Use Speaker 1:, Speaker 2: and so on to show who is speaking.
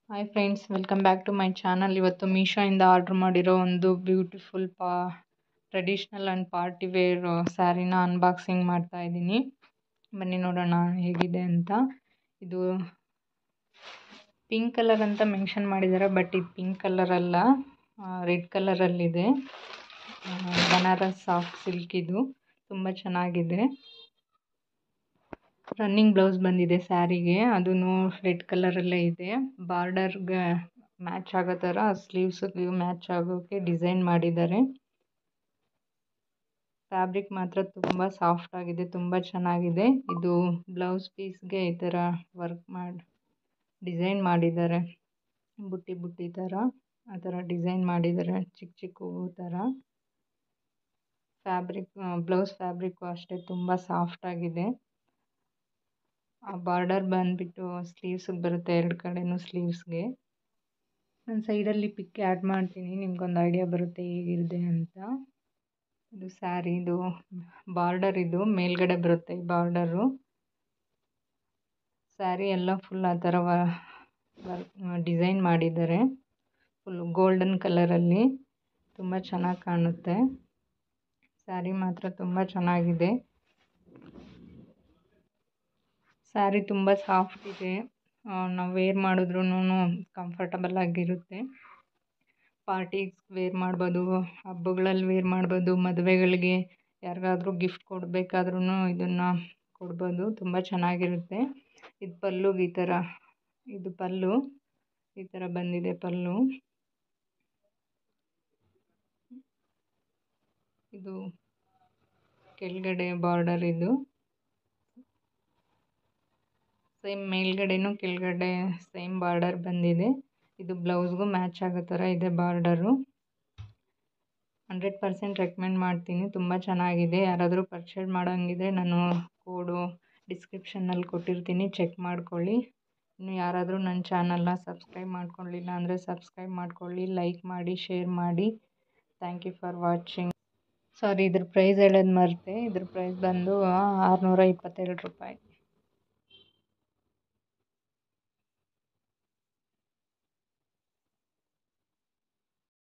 Speaker 1: hi friends welcome back to my channel ಇವತ್ತು ಮೀಶೋಯಿಂದ order ಮಾಡಿರೋ ಒಂದು ಬ್ಯೂಟಿಫುಲ್ ಪಾ ಟ್ರೆಡಿಷ್ನಲ್ ಆ್ಯಂಡ್ ಪಾರ್ಟಿ ವೇರ್ ಸ್ಯಾರಿನ ಅನ್ಬಾಕ್ಸಿಂಗ್ ಮಾಡ್ತಾ ಇದ್ದೀನಿ ಬನ್ನಿ ನೋಡೋಣ ಹೇಗಿದೆ ಅಂತ ಇದು ಪಿಂಕ್ ಕಲರ್ ಅಂತ ಮೆನ್ಷನ್ ಮಾಡಿದ್ದಾರೆ ಬಟ್ ಇದು ಪಿಂಕ್ ಕಲರ್ ಅಲ್ಲ ರೆಡ್ ಕಲರಲ್ಲಿದೆ ಬನಾರಸ್ ಸಾಫ್ಟ್ ಸಿಲ್ಕ್ ಇದು ತುಂಬ ಚೆನ್ನಾಗಿದೆ ರನ್ನಿಂಗ್ ಬ್ಲೌಸ್ ಬಂದಿದೆ ಸ್ಯಾರಿಗೆ ಅದೂ ರೆಡ್ ಕಲರಲ್ಲೇ ಇದೆ ಬಾರ್ಡರ್ಗೆ ಮ್ಯಾಚ್ ಆಗೋ ಥರ ಸ್ಲೀವ್ಸ್ಗೆ ಮ್ಯಾಚ್ ಆಗೋಕ್ಕೆ ಡಿಸೈನ್ ಮಾಡಿದ್ದಾರೆ ಫ್ಯಾಬ್ರಿಕ್ ಮಾತ್ರ ತುಂಬ ಸಾಫ್ಟ್ ಆಗಿದೆ ತುಂಬ ಚೆನ್ನಾಗಿದೆ ಇದು ಬ್ಲೌಸ್ ಪೀಸ್ಗೆ ಈ ಥರ ವರ್ಕ್ ಮಾಡಿ ಡಿಸೈನ್ ಮಾಡಿದ್ದಾರೆ ಬುಟ್ಟಿ ಬುಟ್ಟಿ ಥರ ಆ ಥರ ಡಿಸೈನ್ ಮಾಡಿದ್ದಾರೆ ಚಿಕ್ಕ ಚಿಕ್ಕ ಹೂವು ಥರ ಫ್ಯಾಬ್ರಿಕ್ ಬ್ಲೌಸ್ ಫ್ಯಾಬ್ರಿಕ್ಕು ಅಷ್ಟೇ ತುಂಬ ಸಾಫ್ಟಾಗಿದೆ ಆ ಬಾರ್ಡರ್ ಬಂದುಬಿಟ್ಟು ಸ್ಲೀವ್ಸಿಗೆ ಬರುತ್ತೆ ಎರಡು ಕಡೆಯೂ ಸ್ಲೀವ್ಸ್ಗೆ ನಾನು ಸೈಡಲ್ಲಿ ಪಿಕ್ ಆ್ಯಡ್ ಮಾಡ್ತೀನಿ ನಿಮ್ಗೊಂದು ಐಡಿಯಾ ಬರುತ್ತೆ ಹೇಗಿದೆ ಅಂತ ಇದು ಸ್ಯಾರಿದು ಬಾರ್ಡರ್ ಇದು ಮೇಲ್ಗಡೆ ಬರುತ್ತೆ ಈ ಬಾರ್ಡರು ಸ್ಯಾರಿ ಎಲ್ಲ ಫುಲ್ ಆ ಥರ ವರ್ಕ್ ಡಿಸೈನ್ ಮಾಡಿದ್ದಾರೆ ಫುಲ್ ಗೋಲ್ಡನ್ ಕಲರಲ್ಲಿ ತುಂಬ ಚೆನ್ನಾಗಿ ಕಾಣುತ್ತೆ ಸ್ಯಾರಿ ಮಾತ್ರ ತುಂಬ ಚೆನ್ನಾಗಿದೆ ಸ್ಯಾರಿ ತುಂಬ ಸಾಫ್ಟ್ ಇದೆ ನಾವು ವೇರ್ ಮಾಡಿದ್ರೂ ಕಂಫರ್ಟಬಲ್ ಆಗಿರುತ್ತೆ ಪಾರ್ಟಿಗೆ ವೇರ್ ಮಾಡ್ಬೋದು ಹಬ್ಬಗಳಲ್ಲಿ ವೇರ್ ಮಾಡ್ಬೋದು ಮದುವೆಗಳಿಗೆ ಯಾರಿಗಾದ್ರೂ ಗಿಫ್ಟ್ ಕೊಡಬೇಕಾದ್ರೂ ಇದನ್ನು ಕೊಡ್ಬೋದು ತುಂಬ ಚೆನ್ನಾಗಿರುತ್ತೆ ಇದು ಪಲ್ಲುಗೆ ಈ ಥರ ಇದು ಪಲ್ಲು ಈ ಥರ ಬಂದಿದೆ ಪಲ್ಲು ಇದು ಕೆಳಗಡೆ ಬಾರ್ಡರ್ ಇದು ಸೇಮ್ ಮೇಲ್ಗಡೆನೂ ಕೆಳಗಡೆ ಸೇಮ್ ಬಾರ್ಡರ್ ಬಂದಿದೆ ಇದು ಬ್ಲೌಸ್ಗೂ ಮ್ಯಾಚ್ ಆಗೋ ಥರ ಇದೆ ಬಾರ್ಡರು ಹಂಡ್ರೆಡ್ ಪರ್ಸೆಂಟ್ ರೆಕಮೆಂಡ್ ಮಾಡ್ತೀನಿ ತುಂಬ ಚೆನ್ನಾಗಿದೆ ಯಾರಾದರೂ ಪರ್ಚೇಸ್ ಮಾಡೋಂಗಿದ್ರೆ ನಾನು ಕೋಡು ಡಿಸ್ಕ್ರಿಪ್ಷನ್ನಲ್ಲಿ ಕೊಟ್ಟಿರ್ತೀನಿ ಚೆಕ್ ಮಾಡ್ಕೊಳ್ಳಿ ಇನ್ನು ಯಾರಾದರೂ ನನ್ನ ಚಾನಲ್ನ ಸಬ್ಸ್ಕ್ರೈಬ್ ಮಾಡ್ಕೊಳ್ಳಿಲ್ಲ ಅಂದರೆ ಸಬ್ಸ್ಕ್ರೈಬ್ ಮಾಡ್ಕೊಳ್ಳಿ ಲೈಕ್ ಮಾಡಿ ಶೇರ್ ಮಾಡಿ thank you for watching sorry ಇದ್ರ ಪ್ರೈಸ್ ಹೇಳೋದು ಮರೆತೆ ಇದ್ರ ಪ್ರೈಸ್ ಬಂದು ಆರುನೂರ ಇಪ್ಪತ್ತೆರಡು ರೂಪಾಯಿ